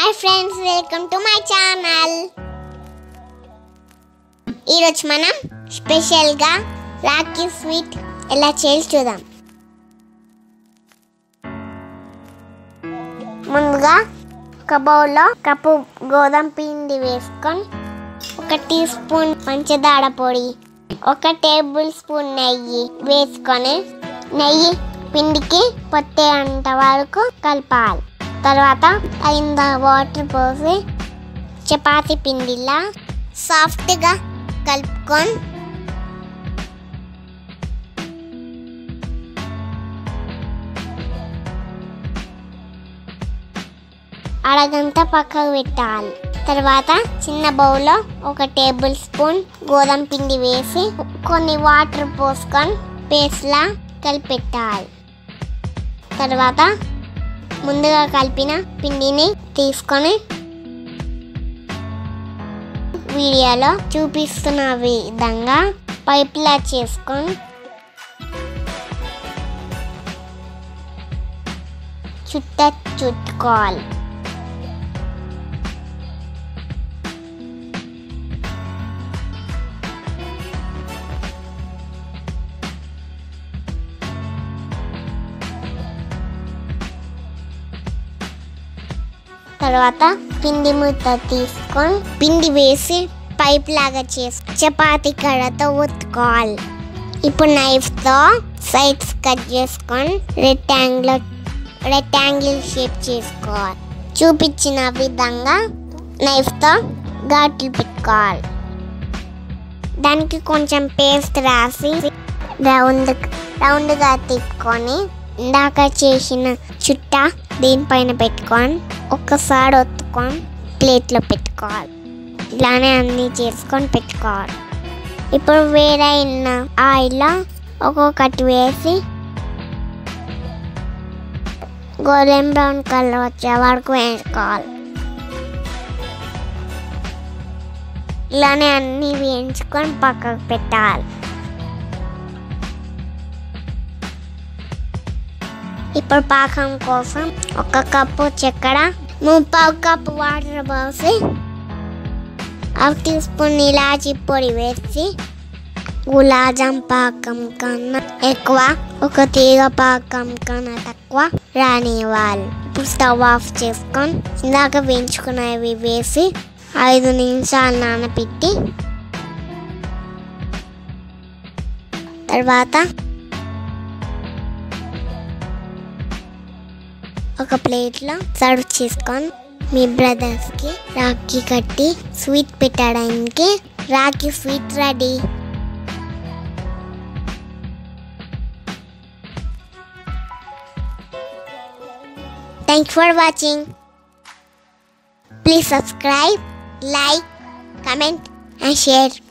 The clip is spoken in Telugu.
hi friends welcome to my channel ఈరోజు మనం స్పెషల్గా రాఖీ స్వీట్ ఎలా చేయాలి చూద్దాం ముందుగా ఒక బౌల్లో కప్పు గోధుమ పిండి వేసుకొని ఒక టీ స్పూన్ పంచదార పొడి ఒక టేబుల్ స్పూన్ నెయ్యి వేసుకొని నెయ్యి పిండికి పొత్తేంత వరకు కలపాలి తర్వాత అయింద వాటర్ పోసి చపాతీ పిండిలా సాఫ్ట్గా కలుపుకొని అరగంట పక్కకు పెట్టాలి తర్వాత చిన్న బౌల్లో ఒక టేబుల్ స్పూన్ గోధుమ పిండి వేసి కొన్ని వాటర్ పోసుకొని పేస్ట్లా కలిపెట్టాలి తర్వాత ముందుగా కలిపిన పిండిని తీసుకొని వీడియోలో చూపిస్తున్న విధంగా పైప్లా చేసుకొని చుట్ట చుట్టుకోవాలి తర్వాత పిండి ముద్ద తీసుకొని పిండి వేసి పైప్ లాగా చేసి చపాతీ కర్రతో ఒత్తుకోవాలి ఇప్పుడు నైఫ్తో సైడ్స్ కట్ చేసుకొని రెక్టాంగిల్ రెక్టాంగిల్ షేప్ చేసుకోవాలి చూపించిన విధంగా నైఫ్తో ఘాట్లు పెట్టుకోవాలి దానికి కొంచెం పేస్ట్ రాసి రౌండ్ రౌండ్గా తిప్పుకొని ఇందాక చేసిన చుట్ట దీనిపైన పెట్టుకొని ఒక్కసారి ఒత్తుకొని ప్లేట్లో పెట్టుకోవాలి ఇలానే అన్నీ చేసుకొని పెట్టుకోవాలి ఇప్పుడు వేరే ఉన్న ఆయిల్లో ఒక్కొక్కటి వేసి గోల్డెన్ బ్రౌన్ కలర్ వచ్చే వరకు వేయించుకోవాలి ఇలానే అన్నీ వేయించుకొని పక్కకు పెట్టాలి ఇప్పుడు పాకం కోసం ఒక కప్పు చక్కెర ముప్పావు కప్పు వాటర్ పోసి హాఫ్ టీ స్పూన్ ఇలాచి పొడి వేసి గులాజం పాకం కన్నా ఎక్కువ ఒక తీగ పాకం కన్నా తక్కువ రానివ్వాలి ఇప్పుడు స్టవ్ ఆఫ్ చేసుకొని ఇందాక వేయించుకున్నవి వేసి ఐదు నిమిషాలు నానబెట్టి తర్వాత ఒక ప్లేట్లో సర్వ్ చేసుకొని మీ బ్రదర్స్కి రాఖీ కట్టి స్వీట్ పెట్టడానికి rakhi sweet ready thank for watching please subscribe like comment and share